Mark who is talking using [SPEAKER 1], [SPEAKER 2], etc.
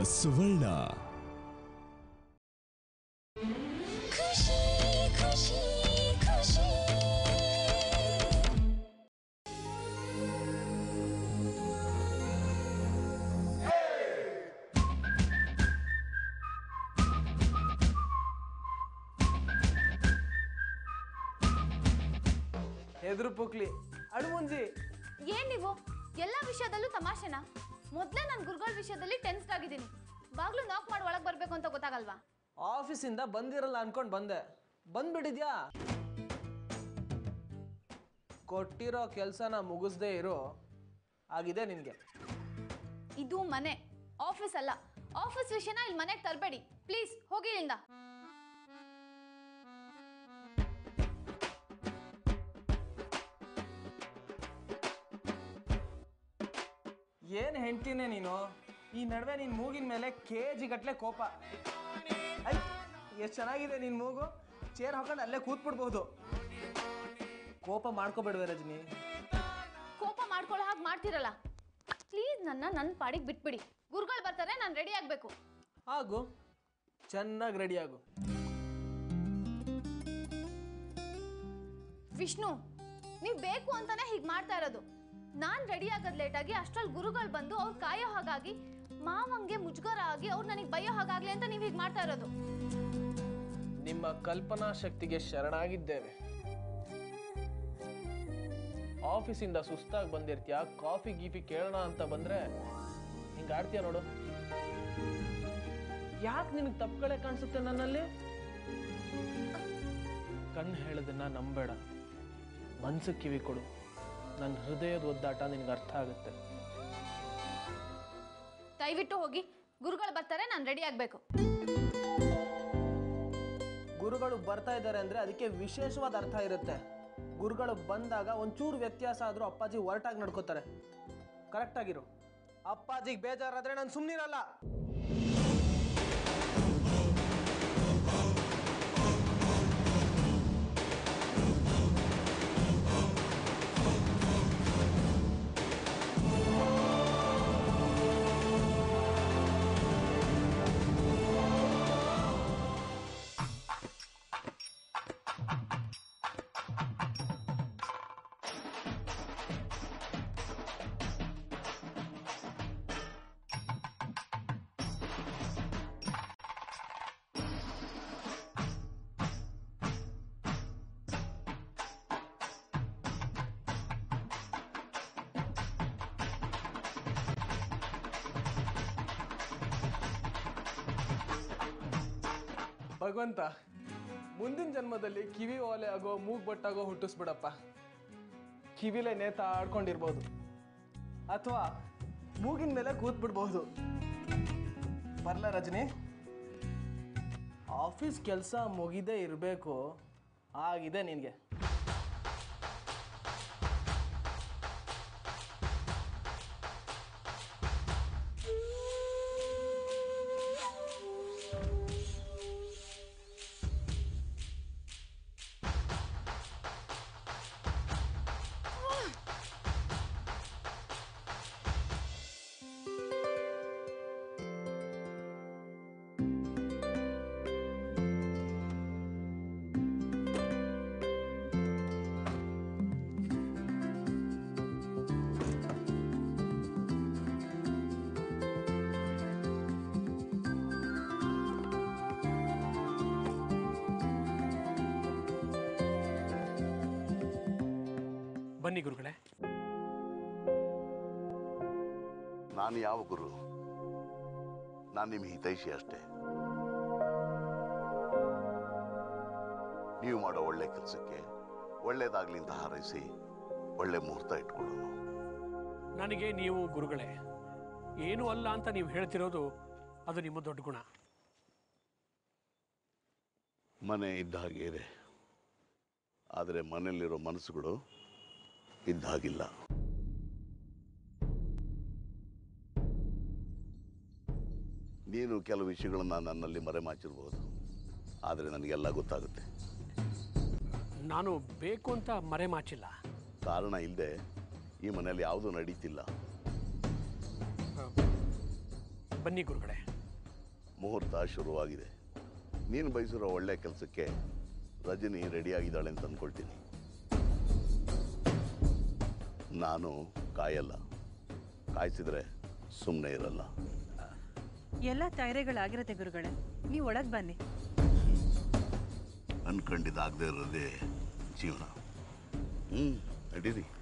[SPEAKER 1] ಸುವರ್ಣ
[SPEAKER 2] ಖುಷಿ ಖುಷಿ ಖುಷಿ
[SPEAKER 3] ಎದುರು ಪುಕ್ಲಿ ಅಡುಮುಂಜಿ
[SPEAKER 4] ಏನ್ ನೀವು ಎಲ್ಲ ವಿಷಯದಲ್ಲೂ ತಮಾಷೆನಾ ಮೊದ್ಲೇ ನಾನು ಗುರುಗಳ ವಿಷಯದಲ್ಲಿ ಟೆನ್ಸ್ಡ್ ಆಗಿದ್ದೀನಿ ಬಾಗ್ಲು ನಾಕ್ ಮಾಡಿ ಒಳಗೆ ಬರ್ಬೇಕು ಅಂತ ಗೊತ್ತಾಗಲ್ವಾ
[SPEAKER 3] ಆಫೀಸಿಂದ ಬಂದಿರಲ್ಲ ಅನ್ಕೊಂಡು ಬಂದೆ ಬಂದ್ಬಿಟ್ಟಿದ್ಯಾ ಕೊಟ್ಟಿರೋ ಕೆಲಸನ ಮುಗಿಸ್ದೇ ಇರು ಆಗಿದೆ ನಿನಗೆ
[SPEAKER 4] ಇದು ಮನೆ ಆಫೀಸ್ ಅಲ್ಲ ಆಫೀಸ್ ವಿಷಯನ ಇಲ್ಲಿ ಮನೆಗೆ ತರಬೇಡಿ ಪ್ಲೀಸ್ ಹೋಗಿ ಇಲ್ಲಿಂದ
[SPEAKER 3] ಏನು ಹೆಂಡ್ತಿನೇ ನೀನು ಈ ನಡುವೆ ನಿನ್ನ ಮೂಗಿನ ಮೇಲೆ ಕೆ ಜಿ ಗಟ್ಲೆ ಕೋಪ ಐ ಎಷ್ಟು ಚೆನ್ನಾಗಿದೆ ನಿನ್ನ ಮೂಗು ಚೇರ್ ಹಾಕೊಂಡು ಅಲ್ಲೇ ಕೂತ್ಬಿಡ್ಬೋದು ಕೋಪ ಮಾಡ್ಕೋಬೇಡ್ವೆ ರಜನಿ
[SPEAKER 4] ಕೋಪ ಮಾಡ್ಕೊಳ್ಳೋ ಹಾಗೆ ಮಾಡ್ತಿರಲ್ಲ ಪ್ಲೀಸ್ ನನ್ನ ನನ್ನ ಪಾಡಿಗೆ ಬಿಟ್ಬಿಡಿ ಗುರುಗಳು ಬರ್ತಾರೆ ನಾನು ರೆಡಿ ಆಗಬೇಕು
[SPEAKER 3] ಆಗು ಚೆನ್ನಾಗಿ ರೆಡಿ ಆಗು
[SPEAKER 4] ವಿಷ್ಣು ನೀವು ಬೇಕು ಅಂತಾನೆ ಹೀಗೆ ಮಾಡ್ತಾ ಇರೋದು ನಾನು ರೆಡಿ ಆಗೋದು ಲೇಟಾಗಿ ಅಷ್ಟ್ರಲ್ಲಿ ಗುರುಗಳು ಬಂದು ಅವ್ರು ಕಾಯೋ ಹಾಗಾಗಿ ಮಾವಂಗೆ ಮುಜುಗರ ಆಗಿ ಅವ್ರು ನನಗೆ ಬೈಯೋ ಹಾಗಾಗ್ಲಿ ಅಂತ ನೀವು ಹೀಗೆ ಮಾಡ್ತಾ ಇರೋದು
[SPEAKER 3] ನಿಮ್ಮ ಕಲ್ಪನಾ ಶಕ್ತಿಗೆ ಶರಣಾಗಿದ್ದೇವೆ ಆಫೀಸಿಂದ ಸುಸ್ತಾಗಿ ಬಂದಿರ್ತೀಯ ಕಾಫಿ ಗೀಫಿ ಕೇಳೋಣ ಅಂತ ಬಂದ್ರೆ ಹಿಂಗ ಆಡ್ತೀಯ ನೋಡು ಯಾಕೆ ನಿನಗೆ ತಪ್ಪುಗಳೇ ಕಾಣಿಸುತ್ತೆ ನನ್ನಲ್ಲಿ ಕಣ್ಣು ಹೇಳೋದನ್ನ ನಂಬೇಡ ಮನ್ಸು ಕಿವಿ ಕೊಡು ನನ್ನ ಹೃದಯದ ಒದ್ದಾಟ ನಿನಗೆ ಅರ್ಥ ಆಗುತ್ತೆ
[SPEAKER 4] ದಯವಿಟ್ಟು ಹೋಗಿ ಗುರುಗಳು ಬರ್ತಾರೆ ನಾನು ರೆಡಿ ಆಗಬೇಕು
[SPEAKER 3] ಗುರುಗಳು ಬರ್ತಾ ಇದ್ದಾರೆ ಅಂದ್ರೆ ಅದಕ್ಕೆ ವಿಶೇಷವಾದ ಅರ್ಥ ಇರುತ್ತೆ ಗುರುಗಳು ಬಂದಾಗ ಒಂಚೂರು ವ್ಯತ್ಯಾಸ ಆದ್ರೂ ಅಪ್ಪಾಜಿ ಒರಟಾಗಿ ನಡ್ಕೋತಾರೆ ಕರೆಕ್ಟ್ ಆಗಿರು ಅಪ್ಪಾಜಿಗೆ ಬೇಜಾರಾದ್ರೆ ನಾನು ಸುಮ್ಮನಿರಲ್ಲ ಭಗವಂತ ಮುಂದಿನ ಜನ್ಮದಲ್ಲಿ ಕಿವಿ ಓಲೆ ಆಗೋ ಮೂಗ್ ಬಟ್ಟಾಗೋ ಹುಟ್ಟಿಸ್ಬಿಡಪ್ಪ ಕಿವಿಲೆ ನೇತ ಆಡ್ಕೊಂಡಿರ್ಬೋದು ಅಥವಾ ಮೂಗಿನ ಮೇಲೆ ಕೂತ್ಬಿಡ್ಬಹುದು ಬರ್ಲ ರಜನಿ ಆಫೀಸ್ ಕೆಲಸ ಮುಗಿದೇ ಇರಬೇಕು ಆಗಿದೆ ನಿನಗೆ
[SPEAKER 5] ಬನ್ನಿ ಗುರುಗಳೇ
[SPEAKER 6] ನಾನು ಯಾವ ಗುರು ನಾನು ನಿಮ್ಮ ಹಿತೈಷಿ ಅಷ್ಟೇ ನೀವು ಮಾಡೋ ಒಳ್ಳೆ ಕೆಲಸಕ್ಕೆ ಒಳ್ಳೇದಾಗ್ಲಿ ಅಂತ ಹಾರೈಸಿ ಒಳ್ಳೆ ಮುಹೂರ್ತ ಇಟ್ಕೊಳ್ಳೋಣ
[SPEAKER 5] ನನಗೆ ನೀವು ಗುರುಗಳೇ ಏನೂ ಅಲ್ಲ ಅಂತ ನೀವು ಹೇಳ್ತಿರೋದು ಅದು ನಿಮ್ಮ ದೊಡ್ಡ ಗುಣ
[SPEAKER 6] ಮನೆ ಇದ್ದ ಹಾಗೆ ಇದೆ ಆದರೆ ಮನೆಯಲ್ಲಿರೋ ಮನಸ್ಸುಗಳು ಇದ್ದ ಹಾಗಿಲ್ಲ ನೀನು ಕೆಲವು ವಿಷಯಗಳನ್ನ ನನ್ನಲ್ಲಿ ಮರೆಮಾಚಿರ್ಬೋದು ಆದರೆ ನನಗೆಲ್ಲ ಗೊತ್ತಾಗುತ್ತೆ
[SPEAKER 5] ನಾನು ಬೇಕು ಅಂತ ಮರೆಮಾಚಿಲ್ಲ
[SPEAKER 6] ಕಾರಣ ಇಲ್ಲದೆ ಈ ಮನೆಯಲ್ಲಿ ಯಾವುದೂ ನಡೀತಿಲ್ಲ
[SPEAKER 5] ಬನ್ನಿ ಗುರುಗಳೇ
[SPEAKER 6] ಮುಹೂರ್ತ ಶುರುವಾಗಿದೆ ನೀನು ಬಯಸಿರೋ ಒಳ್ಳೆ ಕೆಲಸಕ್ಕೆ ರಜನಿ ರೆಡಿಯಾಗಿದ್ದಾಳೆ ಅಂತ ಅಂದ್ಕೊಳ್ತೀನಿ ನಾನು ಕಾಯಲ್ಲ ಕಾಯಿಸಿದ್ರೆ ಸುಮ್ಮನೆ ಇರಲ್ಲ
[SPEAKER 1] ಎಲ್ಲ ತಯಾರಿಗಳಾಗಿರುತ್ತೆ ಗುರುಗಳೇ ನೀವು ಒಳಗೆ ಬನ್ನಿ
[SPEAKER 6] ಅನ್ಕೊಂಡಿದ್ದಾಗದೇ ಇರೋದೇ ಜೀವನ ಹ್ಞೂ ನಡೀರಿ